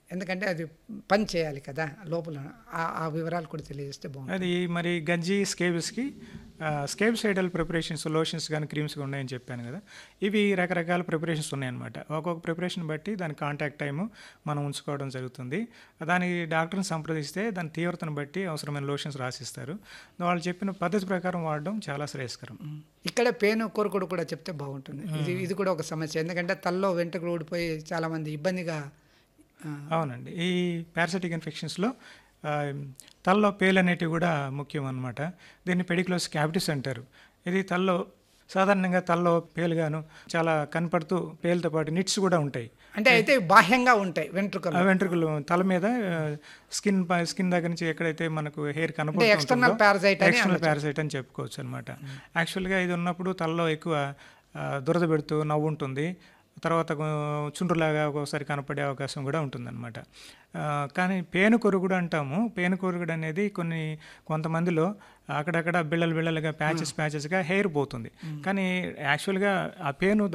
ఎందుకంటే అది పని చేయాలి కదా లోపల ఆ- ఆ వివరాలు కూడా తెలియజేస్తే బాగుంటుంది అది మరి గజ్జి స్కేబ్స్కి స్కేబ్ సైడల్ ప్రిపరేషన్స్ లోషన్స్ కానీ క్రీమ్స్ ఉన్నాయని చెప్పాను కదా ఇవి రకరకాల ప్రిపరేషన్స్ ఉన్నాయన్నమాట ఒక్కొక్క ప్రిపరేషన్ బట్టి దాని కాంటాక్ట్ టైము మనం ఉంచుకోవడం జరుగుతుంది దానికి డాక్టర్ని సంప్రదిస్తే దాని తీవ్రతను బట్టి అవసరమైన లోషన్స్ రాసిస్తారు వాళ్ళు చెప్పిన పద్ధతి ప్రకారం వాడడం చాలా శ్రేయస్కరం ఇక్కడ పేను కొరుకుడు కూడా చెప్తే బాగుంటుంది ఇది ఇది కూడా ఒక సమస్య ఎందుకంటే తల్లో వెంట్రుకలు ఊడిపోయి చాలా మంది ఇబ్బందిగా ఆ, అవునండి ఈ పారాసిటిక్ ఇన్ఫెక్షన్స్లో ఆ, తలలో పేలు అనేటివి కూడా ముఖ్యం అన్నమాట దీన్ని పెడిక్లోస్ క్యావిటీస్ అంటారు ఇది తలలో సాధారణంగా తలలో పేలుగాను చాలా కనపడుతూ పేలుతో పాటు నిట్స్ కూడా ఉంటాయి అంటే అయితే బాహ్యంగా ఉంటాయి వెంట్రుకలు ఆ వెంట్రుకలు తల మీద స్కిన్ స్కిన్ దగ్గర నుంచి ఎక్కడైతే మనకు హెయిర్ అంటే external parasite అని ఎక్స్టర్నల్ పారాసైట్ అని చెప్పుకోవచ్చు అనమాట యాక్చువల్గా ఇది ఉన్నప్పుడు తలలో ఎక్కువ ఆ, దురద పెడుతూ నవ్వు ఉంటుంది తర్వాత కొ- చుండ్రులాగా ఒక్కోసారి కనపడే అవకాశం కూడా ఉంటుందన్నమాట ఆ, కానీ పేను కొరుగుడు అంటాము పేను కొరుగుడు అనేది కొన్ని కొంతమందిలో అక్కడక్కడ బిళ్ళలు బిళ్ళలుగా ప్యాచెస్ ప్యాచెస్గా హెయిర్ పోతుంది కానీ యాక్చువల్గా ఆ పేను